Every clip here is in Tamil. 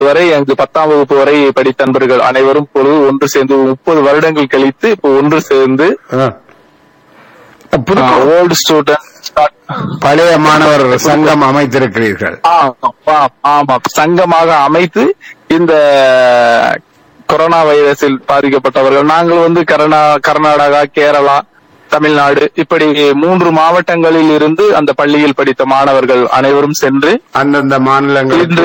வரை அங்கு பத்தாம் வகுப்பு வரை படித்த நண்பர்கள் அனைவரும் பொழுது ஒன்று சேர்ந்து முப்பது வருடங்கள் கழித்து இப்போ ஒன்று சேர்ந்து ஆ. புது ஓல்டு ஸ்டூடெண்ட் பழைய மாணவர் சங்கம் அமைத்திருக்கிறீர்கள் ஆமா சங்கமாக அமைத்து இந்த கொரோனா வைரஸில் பாதிக்கப்பட்டவர்கள் நாங்கள் வந்து கர்நா கர்நாடகா கேரளா தமிழ்நாடு இப்படி மூன்று மாவட்டங்களில் இருந்து அந்த பள்ளியில் படித்த மாணவர்கள் அனைவரும் சென்று அந்தந்த மாநிலங்களுக்கு இன்று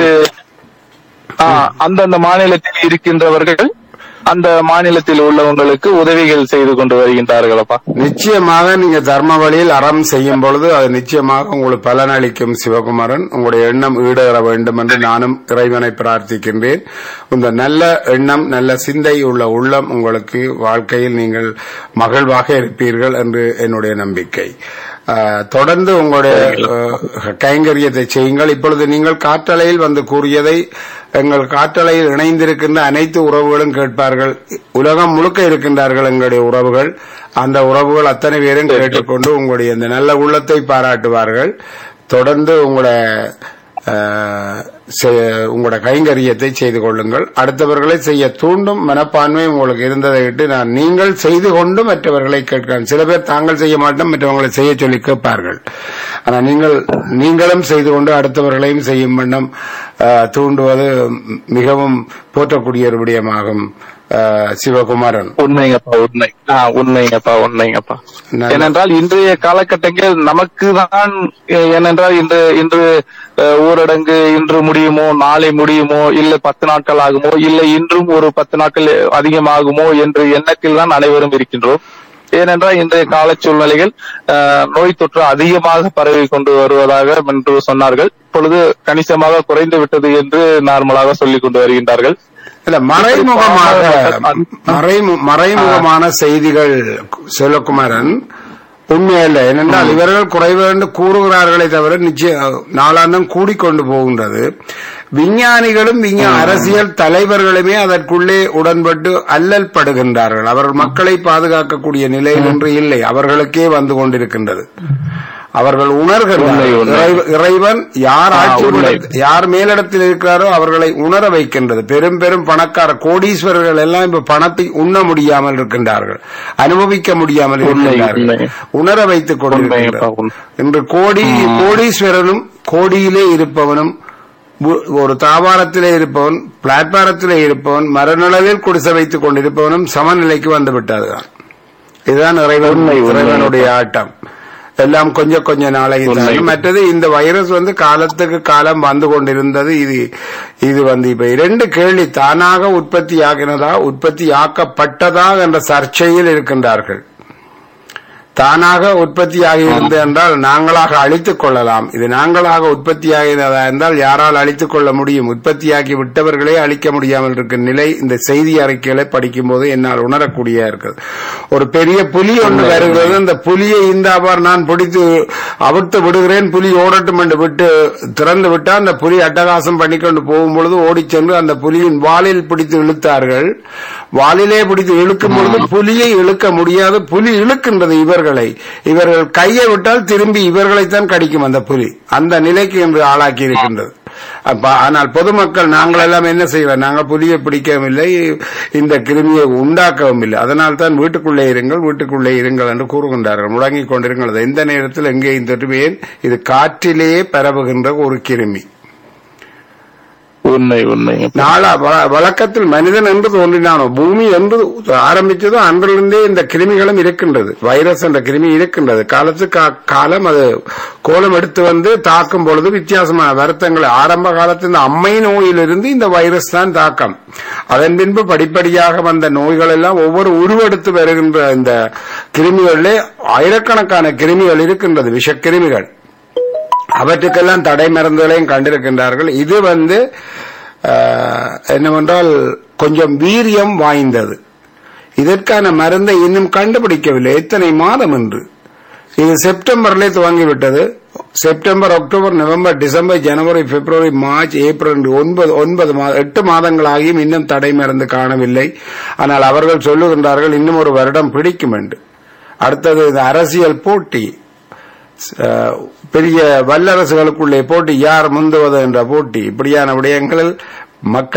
ஆ, அந்தந்த மாநிலத்தில் இருக்கின்றவர்கள் அந்த மாநிலத்தில் உள்ளவங்களுக்கு உதவிகள் செய்து கொண்டு வருகின்றார்கள் அப்பா நிச்சயமாக நீங்க தர்ம வழியில் அறம் செய்யும் பொழுது அது நிச்சயமாக உங்களுக்கு பலனளிக்கும் சிவகுமாரன் உங்களுடைய எண்ணம் ஈடேற வேண்டும் என்று நானும் இறைவனை பிரார்த்திக்கின்றேன் இந்த நல்ல எண்ணம் நல்ல சிந்தை உள்ள உள்ளம் உங்களுக்கு வாழ்க்கையில் நீங்கள் மகிழ்வாக இருப்பீர்கள் என்று என்னுடைய நம்பிக்கை ஆஹ், தொடர்ந்து உங்களுடைய ஆஹ், கைங்கரியத்தை செய்யுங்கள் இப்பொழுது நீங்கள் காற்றலையில் வந்து கூறியதை எங்கள் காற்றலையில் இணைந்திருக்கின்ற அனைத்து உறவுகளும் கேட்பார்கள் உலகம் முழுக்க இருக்கின்றார்கள் எங்களுடைய உறவுகள் அந்த உறவுகள் அத்தனை பேரும் கேட்டுக்கொண்டு உங்களுடைய இந்த நல்ல உள்ளத்தை பாராட்டுவார்கள் தொடர்ந்து உங்களோட ஆஹ், செ- உங்களோட கைங்கரியத்தை செய்து கொள்ளுங்கள் அடுத்தவர்களை செய்ய தூண்டும் மனப்பான்மை உங்களுக்கு இருந்ததை விட்டு நான் நீங்கள் செய்து கொண்டு மற்றவர்களை கேட்கிறேன் சில பேர் தாங்கள் செய்ய மாட்டோம் மற்றவங்களை செய்ய சொல்லி கேட்பார்கள் ஆனால் நீங்கள் நீங்களும் செய்து கொண்டு அடுத்தவர்களையும் செய்யும் வண்ணம் ஆஹ், தூண்டுவது மிகவும் போற்றக்கூடிய ஒரு விடயமாகும் ஆஹ், சிவகுமாரன் உண்மைங்கப்பா உண்மை ஆ, உண்மைங்கப்பா உண்மைங்கப்பா நல்ல- ஏனென்றால் இன்றைய காலகட்டங்கள் நமக்கு தான் ஏனென்றால் இன்று இன்று அஹ், ஊரடங்கு இன்று முடியுமோ நாளை முடியுமோ இல்லை பத்து நாட்கள் ஆகுமோ இல்லை இன்றும் ஒரு பத்து நாட்கள் அதிகமாகுமோ என்ற எண்ணத்தில் தான் அனைவரும் இருக்கின்றோம் ஏனென்றால் இன்றைய கால சூழ்நிலைகள் அஹ், நோய் தொற்று அதிகமாக பரவி கொண்டு வருவதாக என்று சொன்னார்கள் இப்பொழுது கணிசமாக குறைந்து விட்டது என்று நார்மலாக சொல்லிக் கொண்டு வருகின்றார்கள் இல்ல மறைமுகமாக மறைமு- மறைமுகமான செய்திகள் செல்வகுமாரன் உண்மையல்ல ஏனென்றால் இவர்கள் குறைவு என்று கூறுகிறார்களே தவிர நிச்சயம் நாளாந்தம் கூடிக்கொண்டு போகின்றது விஞ்ஞானிகளும் விஞ்ஞா அரசியல் தலைவர்களுமே அதற்குள்ளே உடன்பட்டு அல்லல் படுகின்றார்கள் அவர்கள் மக்களை பாதுகாக்கக்கூடிய நிலையில் ஒன்று இல்லை அவர்களுக்கே வந்து கொண்டிருக்கின்றது அவர்கள் உண்மை, உணர்கின்றனர் உண்மை. இறை- இறைவன் யார் ஆ, ஆட்சி உண்மை. பீடத்தில் யார் மேலிடத்தில் இருக்கிறாரோ அவர்களை உணர வைக்கின்றது பெரும் பெரும் பணக்கார கோடீஸ்வரர்கள் எல்லாம் இப்ப பணத்தை உண்ண முடியாமல் இருக்கின்றார்கள் அனுபவிக்க முடியாமல் உண்மை, இருக்கின்றார்கள் உண்மை. உணர வைத்துக் கொண்டிருக்கின்றார் உண்மை. இன்று கோடி கோடீஸ்வரனும் கோடியிலே இருப்பவனும் பு- ஒரு தாபாரத்திலே இருப்பவன் பிளாட்பாரத்திலே இருப்பவன் மரநிழலில் குடிசை வைத்துக் கொண்டிருப்பவனும் சமநிலைக்கு வந்து விட்டதுதான் இதுதான் இறைவன் உண்மை, உண்மை. இறைவனுடைய ஆட்டம் எல்லாம் கொஞ்சம் கொஞ்ச நாளைக்கு உண்மை. தான். மற்றது இந்த வைரஸ் வந்து காலத்துக்கு காலம் வந்து கொண்டிருந்தது இது இது வந்து இப்ப இரண்டு கேள்வி தானாக உற்பத்தி ஆகினதா உற்பத்தி ஆக்கப்பட்டதா என்ற சர்ச்சையில் இருக்கின்றார்கள் தானாக உற்பத்தி ஆகியிருந்தது என்றால் நாங்களாக அழித்துக் கொள்ளலாம் இது நாங்களாக உற்பத்தி ஆகிறதா என்றால் யாரால் அழித்துக் கொள்ள முடியும் உற்பத்தியாகி விட்டவர்களே அழிக்க முடியாமல் இருக்கும் நிலை இந்த செய்தி அறிக்கைகளை படிக்கும் போது என்னால் உணரக்கூடிய இருக்குது ஒரு பெரிய புலி ஒன்று வருகிறது அந்த புலியை இந்தாபார் நான் பிடித்து அவிழ்த்து விடுகிறேன் புலி ஓடட்டும் என்று விட்டு திறந்து விட்டால் அந்த புலி அட்டகாசம் பண்ணிக்கொண்டு போகும் பொழுது ஓடிச் சென்று அந்த புலியின் வாலில் பிடித்து இழுத்தார்கள் வாலிலே பிடித்து இழுக்கும் பொழுது புலியை இழுக்க முடியாது புலி இழுக்கின்றது இவர்களை இவர்கள் கையை விட்டால் திரும்பி இவர்களைத்தான் கடிக்கும் அந்த புலி அந்த நிலைக்கு இன்று ஆளாக்கி இருக்கின்றது அப்ப ஆனால் பொதுமக்கள் நாங்கள் எல்லாம் என்ன செய்வோம் நாங்கள் புலியை பிடிக்கவும் இல்லை இந்த கிருமியை உண்டாக்கவும் இல்லை அதனால் தான் வீட்டுக்குள்ளே இருங்கள் வீட்டுக்குள்ளே இருங்கள் என்று கூறுகின்றார்கள் முடங்கிக் கொண்டிருங்கள் அது எந்த நேரத்தில் எங்கேயும் தொற்றுவேன் இது காற்றிலேயே பரவுகின்ற ஒரு கிருமி உண்மை உண்மைங்க நாளா வ- வழக்கத்தில் மனிதன் என்று தோன்றினானோ பூமி என்று ஆரம்பித்ததோ அன்றிலிருந்தே இந்த கிருமிகளும் இருக்கின்றது வைரஸ் என்ற கிருமி இருக்கின்றது காலத்துக்கு கா- காலம் அது கோலம் எடுத்து வந்து தாக்கும் பொழுது வித்தியாசமான வருத்தங்கள் ஆரம்ப காலத்தில் இந்த அம்மை நோயிலிருந்து இந்த வைரஸ் தான் தாக்கம் அதன் பின்பு படிப்படியாக வந்த நோய்கள் எல்லாம் ஒவ்வொரு உருவெடுத்து வருகின்ற இந்த கிருமிகளிலே ஆயிரக்கணக்கான கிருமிகள் இருக்கின்றது விஷக்கிருமிகள் அவற்றுக்கெல்லாம் தடை மருந்துகளையும் கண்டிருக்கின்றார்கள் இது வந்து ஆஹ், என்னவென்றால் கொஞ்சம் வீரியம் வாய்ந்தது இதற்கான மருந்தை இன்னும் கண்டுபிடிக்கவில்லை எத்தனை மாதம் என்று இது செப்டம்பர்லே துவங்கிவிட்டது September October November December January February March April என்று ஒன்பது ஒன்பது மாதம் எட்டு மாதங்களாகியும் இன்னும் தடை மருந்து காணவில்லை ஆனால் அவர்கள் சொல்லுகின்றார்கள் இன்னும் ஒரு வருடம் பிடிக்கும் என்று அடுத்தது இந்த அரசியல் போட்டி அஹ், பெரிய வல்லரசுகளுக்குள்ளே போட்டி யார் முந்துவது என்ற போட்டி இப்படியான விடயங்களில் மக்கள்